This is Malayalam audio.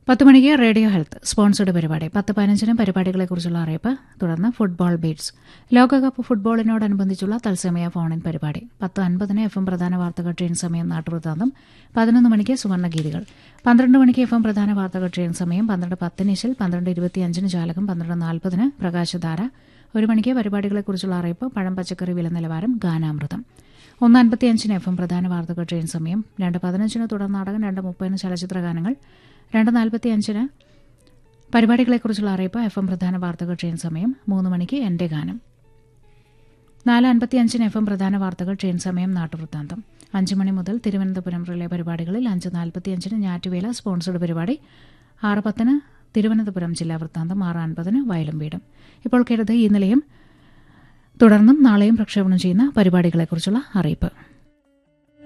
പത്ത് മണിക്ക് റേഡിയോ ഹെൽത്ത് സ്പോൺസർഡ് പരിപാടി പത്ത് പതിനഞ്ചിന് പരിപാടികളെക്കുറിച്ചുള്ള അറിയിപ്പ് തുടർന്ന് ഫുട്ബോൾ ബീറ്റ്സ് ലോകകപ്പ് ഫുട്ബോളിനോടനുബന്ധിച്ചുള്ള തത്സമയ ഫോണിൻ പരിപാടി പത്ത് അൻപതിന് എഫ് എം പ്രധാന വാർത്തകൾ ട്രെയിൻ സമയം നാട്ടുവൃത്താന്തം പതിനൊന്ന് മണിക്ക് സുവർണ്ണഗീതികൾ പന്ത്രണ്ട് മണിക്ക് എഫ് എം പ്രധാന വാർത്തകൾ ട്രെയിൻ സമയം പന്ത്രണ്ട് പത്തിന് ഇശൽ പന്ത്രണ്ട് ഇരുപത്തിയഞ്ചിന് ജാലകം പന്ത്രണ്ട് നാൽപ്പതിന് പ്രകാശധാര ഒരു മണിക്ക് പരിപാടികളെക്കുറിച്ചുള്ള അറിയിപ്പ് പഴം പച്ചക്കറി വില നിലവാരം ഗാനാമൃതം ഒന്ന് അൻപത്തിയഞ്ചിന് എഫ് എം പ്രധാന വാർത്തകൾ ട്രെയിൻ സമയം രണ്ട് പതിനഞ്ചിന് തുടർ നാടകം രണ്ട് മുപ്പതിന് ചലച്ചിത്ര ഗാനങ്ങൾ രണ്ട് നാൽപ്പത്തി അഞ്ചിന് പരിപാടികളെക്കുറിച്ചുള്ള അറിയിപ്പ് എഫ് എം പ്രധാന വാർത്തകൾ ട്രെയിൻ സമയം മൂന്ന് മണിക്ക് എന്റെ ഗാനം നാല് അൻപത്തി അഞ്ചിന് എഫ് എം പ്രധാന വാർത്തകൾ ട്രെയിൻ സമയം നാട്ടുവൃത്താന്തം അഞ്ച് മണി മുതൽ തിരുവനന്തപുരം റിലേ പരിപാടികളിൽ അഞ്ച് നാൽപ്പത്തി അഞ്ചിന് ഞാറ്റുവേല സ്പോൺസർഡ് പരിപാടി ആറ് പത്തിന് തിരുവനന്തപുരം ജില്ലാ വൃത്താന്തം ആറ് അൻപതിന് വയലും വീടും ഇപ്പോൾ കരുത് ഈ നിലയം തുടർന്നും നാളെയും പ്രക്ഷേപണം ചെയ്യുന്ന പരിപാടികളെക്കുറിച്ചുള്ള അറിയിപ്പ്